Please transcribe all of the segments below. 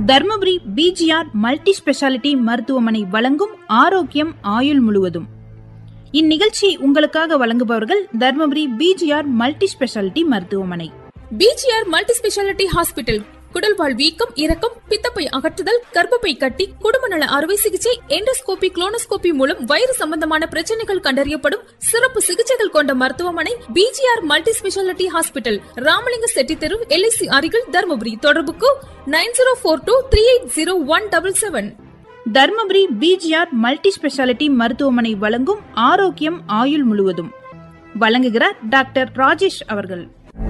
Dharmapuri PGR multi speciality மருத்துவமனை வழங்கும் ஆரோக்கியம் ஆயுள் முழுவதும் இந்நிகழ்ச்சி உங்களுக்காக வழங்குபவர்கள் தர்மபுரி பிஜிஆர் மல்டி ஸ்பெஷாலிட்டி மருத்துவமனை பிஜிஆர் மல்டி ஸ்பெஷாலிட்டி ஹாஸ்பிட்டல் குடல்வாழ் வீக்கம் இறக்கம் பித்தப்பை அகற்றுதல் கர்ப்பப்பை கட்டி குடும்ப நல அறுவை சிகிச்சை எண்டோஸ்கோபி குளோனோஸ்கோபி மூலம் வயிறு சம்பந்தமான பிரச்சனைகள் கண்டறியப்படும் சிறப்பு சிகிச்சைகள் கொண்ட மருத்துவமனை PGR multi speciality hospital Ramalinga Chetty தெரு எல்ஐசி அருகில் தருமபுரி தொடர்புக்கு nine zero four two three eight zero one double seven Dharmapuri PGR multi speciality மருத்துவமனை வழங்கும் ஆரோக்கியம் ஆயுள் முழுவதும் வழங்குகிறார் டாக்டர் ராஜேஷ் அவர்கள்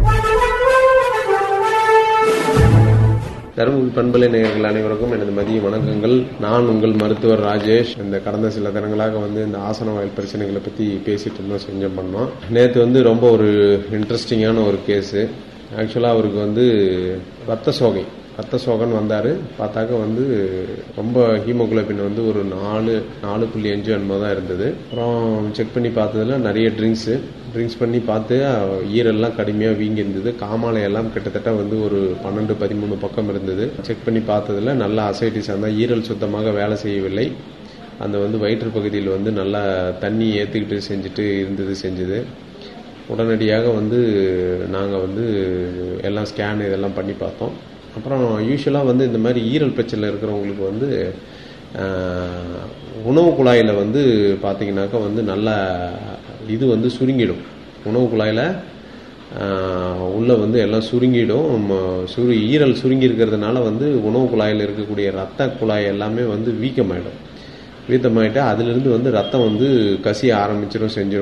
தருமபுரி பண்பலை நேயர்கள் அனைவருக்கும் எனது மதிய வணக்கங்கள் நான் உங்கள் மருத்துவர் ராஜேஷ் இந்த கடந்த சில தினங்களாக வந்து இந்த ஆசன வாயில் பிரச்சனைகளை பற்றி பேசிட்டு இருந்தோம் செஞ்சோம் பண்ணோம் நேற்று வந்து ரொம்ப ஒரு இன்ட்ரெஸ்டிங்கான ஒரு கேஸு ஆக்சுவலாக அவருக்கு வந்து ரத்த சோகை ரத்த சோகன் வந்தார் பார்த்தாக்க வந்து ரொம்ப ஹீமோகுளோபின் வந்து ஒரு நாலு நாலு புள்ளி அஞ்சு என்னமோ தான் இருந்தது அப்புறம் செக் பண்ணி பார்த்ததுல நிறைய ட்ரிங்க்ஸு ட்ரிங்க்ஸ் பண்ணி பார்த்து ஈரெல்லாம் கடுமையாக வீங்கி இருந்தது காமாலையெல்லாம் கிட்டத்தட்ட வந்து ஒரு பன்னெண்டு பதிமூணு பக்கம் இருந்தது செக் பண்ணி பார்த்ததுல நல்ல அசைட்டிஸ் அந்த ஈரல் சுத்தமாக வேலை செய்யவில்லை அந்த வந்து வயிற்று பகுதியில் வந்து நல்லா தண்ணி ஏற்றுக்கிட்டு செஞ்சுட்டு இருந்தது செஞ்சது உடனடியாக வந்து நாங்கள் வந்து எல்லாம் ஸ்கேன் இதெல்லாம் பண்ணி பார்த்தோம் அப்புறம் யூஸ்வலாக வந்து இந்த மாதிரி ஈரல் பிரச்சனை இருக்கிறவங்களுக்கு வந்து உணவு குழாயில் வந்து பார்த்தீங்கன்னாக்கா வந்து நல்லா இது வந்து சுருங்கிடும் உணவு குழாயில் உள்ளே வந்து எல்லாம் சுருங்கிடும் சுரு ஈரல் சுருங்கி இருக்கிறதுனால வந்து உணவு குழாயில் இருக்கக்கூடிய ரத்த குழாய் எல்லாமே வந்து வீக்கமாயிடும் வீக்கமாயிட்டு அதுலேருந்து வந்து ரத்தம் வந்து கசிய ஆரம்பிச்சிடும் செஞ்சிடும்